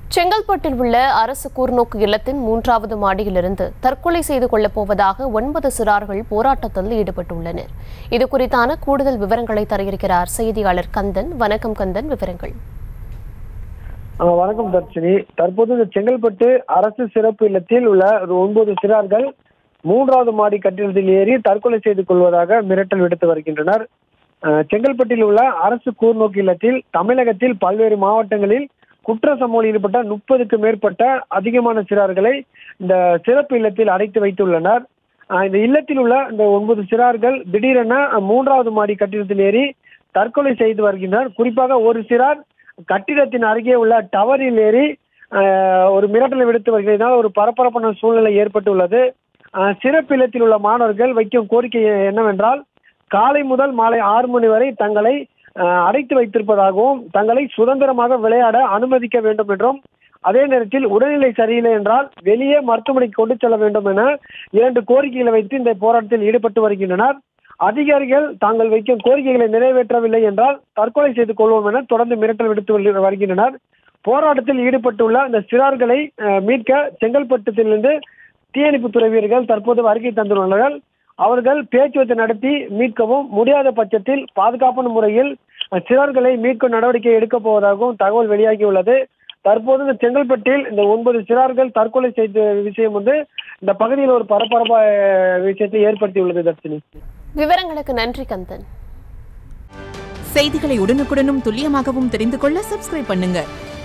செங்கல்பட்டில் உள்ள அரசு கூர்நோக்கு இல்லத்தின் மூன்றாவது மாடியிலிருந்து தற்கொலை செய்து கொள்ளப் போவதாக ஒன்பது சிறார்கள் போராட்டத்தில் ஈடுபட்டுள்ளனர் இது குறித்தான கூடுதல் விவரங்களை தர இருக்கிறார் செய்தியாளர் கந்தன் வணக்கம் கந்தன் விவரங்கள் ஆ, வணக்கம் தர்ஷினி தற்போது இந்த செங்கல்பட்டு அரசு சிறப்பு இல்லத்தில் உள்ள ஒரு ஒன்பது சிறார்கள் மூன்றாவது மாடி கட்டிடத்தில் ஏறி தற்கொலை செய்து கொள்வதாக மிரட்டல் விடுத்து வருகின்றனர் ஆ, செங்கல்பட்டில் உள்ள அரசு கூர்நோக்கு இல்லத்தில் தமிழகத்தில் பல்வேறு மாவட்டங்களில் குற்ற சம்பவத்தில் ஈடுபட்ட முப்பதுக்கு மேற்பட்ட அதிகமான சிறார்களை இந்த சிறப்பு இல்லத்தில் அடைத்து வைத்துள்ளனர் ஆ, இந்த இல்லத்தில் உள்ள இந்த ஒன்பது சிறார்கள் திடீரென மூன்றாவது மாடி கட்டிடத்தில் ஏறி தற்கொலை செய்து வருகின்றனர் குறிப்பாக ஒரு சிறார் கட்டிடத்தின் அருகே உள்ள டவரில் ஏறி ஆஹ், ஒரு மிரட்டலை விடுத்து வருகிறதால் ஒரு பரபரப்பான சூழ்நிலை ஏற்பட்டுள்ளது ஆஹ், சிறப்பு இல்லத்தில் உள்ள மாணவர்கள் வைக்கும் கோரிக்கை என்னவென்றால் காலை முதல் மாலை ஆறு மணி வரை தங்களை ஆஹ், அடைத்து வைத்திருப்பதாகவும் தங்களை சுதந்திரமாக விளையாட அனுமதிக்க வேண்டும் என்றும் அதே நேரத்தில் உடல்நிலை சரியில்லை என்றால் வெளியே மருத்துவமனைக்கு கொண்டு செல்ல வேண்டும் என இரண்டு கோரிக்கைகளை வைத்து இந்த போராட்டத்தில் ஈடுபட்டு வருகின்றனர் அதிகாரிகள் தாங்கள் வைக்கும் கோரிக்கைகளை நிறைவேற்றவில்லை என்றால் தற்கொலை செய்து கொள்வோம் என தொடர்ந்து மிரட்டல் விடுத்து வருகி- வருகின்றனர் போராட்டத்தில் ஈடுபட்டுள்ள இந்த சிறார்களை அஹ், மீட்க செங்கல்பட்டத்திலிருந்து தீயணைப்புத்துறை வீரர்கள் தற்போது வருகை தந்துள்ளனர் அவர்கள் பேச்சுவார்த்தை நடத்தி மீட்கவும் முடியாத பட்சத்தில் பாதுகாப்பான முறையில் அஹ், சிறார்களை மீட்கும் நடவடிக்கை எடுக்கப் போவதாகவும் தகவல் வெளியாகியுள்ளது தற்போது இந்த செங்கல்பட்டில் இந்த ஒன்பது சிறார்கள் தற்கொலை செய்த விஷயம் வந்து இந்த பகுதியில் ஒரு பரபரப்பா அஹ், விஷயத்தை ஏற்படுத்தியுள்ளது தர்ஷினி விவரங்களுக்கு நன்றி கந்தன் செய்திகளை உடனுக்குடனும் துல்லியமாகவும் தெரிந்து கொள்ள சப்ஸ்கிரைப் பண்ணுங்க